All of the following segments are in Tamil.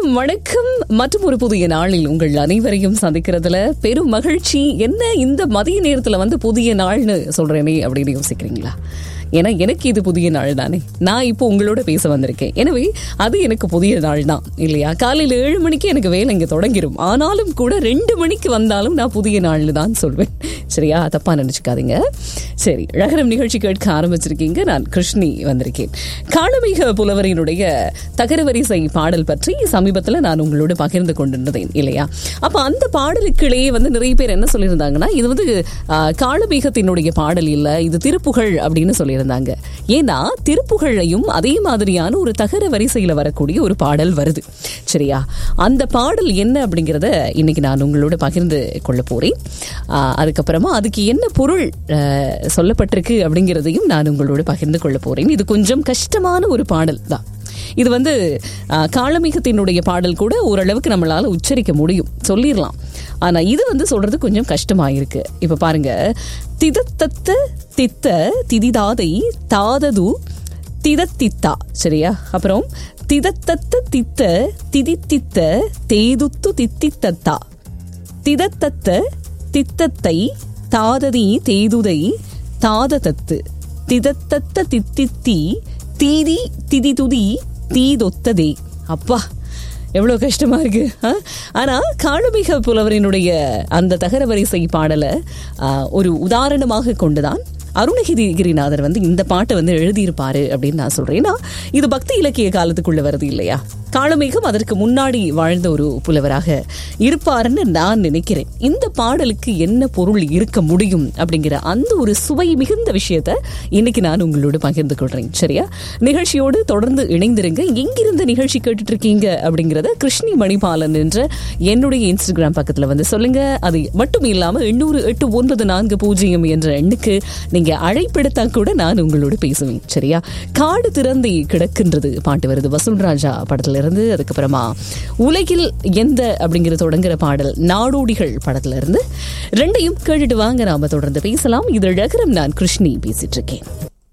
வணக்கம் மற்றும் ஒரு புதிய நாளில் உங்கள் அனைவரையும் சந்திக்கிறதுல பெரும் மகிழ்ச்சி என்ன இந்த மதிய நேரத்துல வந்து புதிய நாள்னு சொல்றேனே அப்படின்னு யோசிக்கிறீங்களா ஏன்னா எனக்கு இது புதிய நாள் தானே நான் இப்போ உங்களோட பேச வந்திருக்கேன் எனவே அது எனக்கு புதிய நாள் தான் இல்லையா காலையில் ஏழு மணிக்கு எனக்கு வேலை இங்கே தொடங்கிரும் ஆனாலும் கூட ரெண்டு மணிக்கு வந்தாலும் நான் புதிய நாள்னு தான் சொல்வேன் சரியா தப்பா நினைச்சுக்காதீங்க சரி ரகரம் நிகழ்ச்சி கேட்க ஆரம்பிச்சிருக்கீங்க நான் கிருஷ்ணி வந்திருக்கேன் காலமிக புலவரினுடைய தகரவரிசை பாடல் பற்றி சமீபத்தில் நான் உங்களோட பகிர்ந்து கொண்டிருந்தேன் இல்லையா அப்ப அந்த பாடலுக்கிடையே வந்து நிறைய பேர் என்ன சொல்லியிருந்தாங்கன்னா இது வந்து ஆ, காலமேகத்தினுடைய பாடல் இல்ல இது திருப்புகழ் அப்படின்னு சொல்லியிருந்தாங்க ஏன்னா திருப்புகழையும் அதே மாதிரியான ஒரு தகர வரிசையில வரக்கூடிய ஒரு பாடல் வருது சரியா அந்த பாடல் என்ன அப்படிங்கிறத இன்னைக்கு நான் உங்களோட பகிர்ந்து கொள்ள போறேன் ஆ, அதுக்கப்புறமா அதுக்கு என்ன பொருள் ஆ, சொல்லப்பட்டிருக்கு அப்படிங்கிறதையும் நான் உங்களோட பகிர்ந்து கொள்ள போறேன் இது கொஞ்சம் கஷ்டமான ஒரு பாடல் தான் இது வந்து ஆ, காளமிகத்தினுடைய பாடல் கூட ஓரளவுக்கு நம்மளால உச்சரிக்க முடியும் சொல்லிடலாம் ஆனா இது வந்து சொல்றது கொஞ்சம் கஷ்டமா இருக்கு இப்ப பாருங்க திதத்தத்த தித்த திதிதாதை தாதது திதத்தித்தா சரியா அப்புறம் திதத்தத்த தித்த திதித்தித்த தேதுத்து தித்தித்தத்தா திதத்தத்த தித்தத்தை தாததி தேதுதை தாததத்து திதத்தத்த தித்தித்தி தீதி திதிதுதி தீதொத்ததே அப்பா எவ்வளவு கஷ்டமா இருக்கு ஆ? ஆனா காளமிக புலவரினுடைய அந்த தகர வரிசை பாடலை ஆ, ஒரு உதாரணமாக கொண்டுதான் அருணகிரிநாதர் வந்து இந்த பாட்டை வந்து எழுதியிருப்பாரு அப்படின்னு நான் சொல்றேன் ஏன்னா இது பக்தி இலக்கிய காலத்துக்குள்ள வருது இல்லையா காளமேகம் அதற்கு முன்னாடி வாழ்ந்த ஒரு புலவராக இருப்பாருன்னு நான் நினைக்கிறேன் இந்த பாடலுக்கு என்ன பொருள் இருக்க முடியும் அப்படிங்கிற அந்த ஒரு சுவை மிகுந்த விஷயத்த இன்னைக்கு நான் உங்களோட பகிர்ந்து கொள்றேன் சரியா நிகழ்ச்சியோடு தொடர்ந்து இணைந்திருங்க எங்கிருந்து நிகழ்ச்சி கேட்டுட்டு இருக்கீங்க அப்படிங்கறத கிருஷ்ணி மணிபாலன் என்ற என்னுடைய இன்ஸ்டாகிராம் பக்கத்துல வந்து சொல்லுங்க அது மட்டும் இல்லாம எண்ணூறு எட்டு ஒன்பது நான்கு பூஜ்ஜியம் என்ற எண்ணுக்கு நீங்க அழைப்பெடுத்தா கூட நான் உங்களோட பேசுவேன் சரியா காடு திறந்து கிடக்கின்றது பாட்டு வருது வசூல் ராஜா படத்துல இருந்து அதுக்கப்புறமா உலகில் எந்த அப்படிங்கிற தொடங்குற பாடல் நாடோடிகள் படத்துல இருந்து ரெண்டையும் கேட்டுட்டு வாங்க நாம தொடர்ந்து பேசலாம் இது அழகரம் நான் கிருஷ்ணி பேசிட்டு இருக்கேன்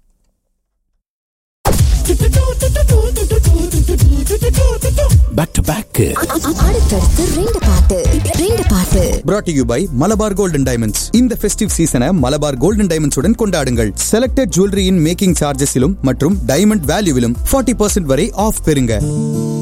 பேக் டு பேக் அடுத்தடுத்து ரெண்டு பாட்டு ரெண்டு பாட்டு brought to you by Malabar golden diamonds இந்த ஃபெஸ்டிவ் சீசனை மலபார் கோல்டன் டைமண்ட்ஸ் உடன் கொண்டாடுங்கள் செலக்டட் ஜுவல்லரியின் மேக்கிங் சார்ஜஸிலும் மற்றும் டைமண்ட் வேல்யூவிலும் 40% வரை ஆஃப் பெறுங்க